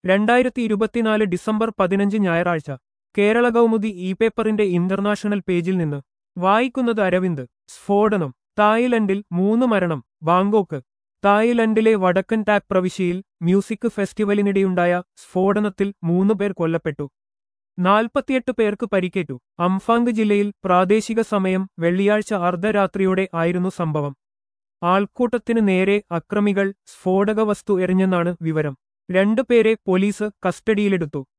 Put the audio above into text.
രണ്ടായിരത്തി ഇരുപത്തിനാല് ഡിസംബർ പതിനഞ്ച് ഞായറാഴ്ച കേരള കൗമുദി ഇ പേപ്പറിന്റെ ഇന്റർനാഷണൽ പേജിൽ നിന്ന് വായിക്കുന്നത് അരവിന്ദ് സ്ഫോടനം തായ്ലൻഡിൽ മൂന്ന് മരണം ബാങ്കോക്ക് തായ്ലൻഡിലെ വടക്കൻ ടാക് പ്രവിശ്യയിൽ മ്യൂസിക് ഫെസ്റ്റിവലിനിടെയുണ്ടായ സ്ഫോടനത്തിൽ മൂന്ന് പേർ കൊല്ലപ്പെട്ടു നാൽപ്പത്തിയെട്ട് പേർക്ക് പരിക്കേറ്റു അംഫാങ് ജില്ലയിൽ പ്രാദേശിക സമയം വെള്ളിയാഴ്ച അർദ്ധരാത്രിയോടെ ആയിരുന്നു സംഭവം ആൾക്കൂട്ടത്തിനു നേരെ അക്രമികൾ സ്ഫോടക വസ്തു എറിഞ്ഞെന്നാണ് വിവരം രണ്ടുപേരെ പോലീസ് കസ്റ്റഡിയിലെടുത്തു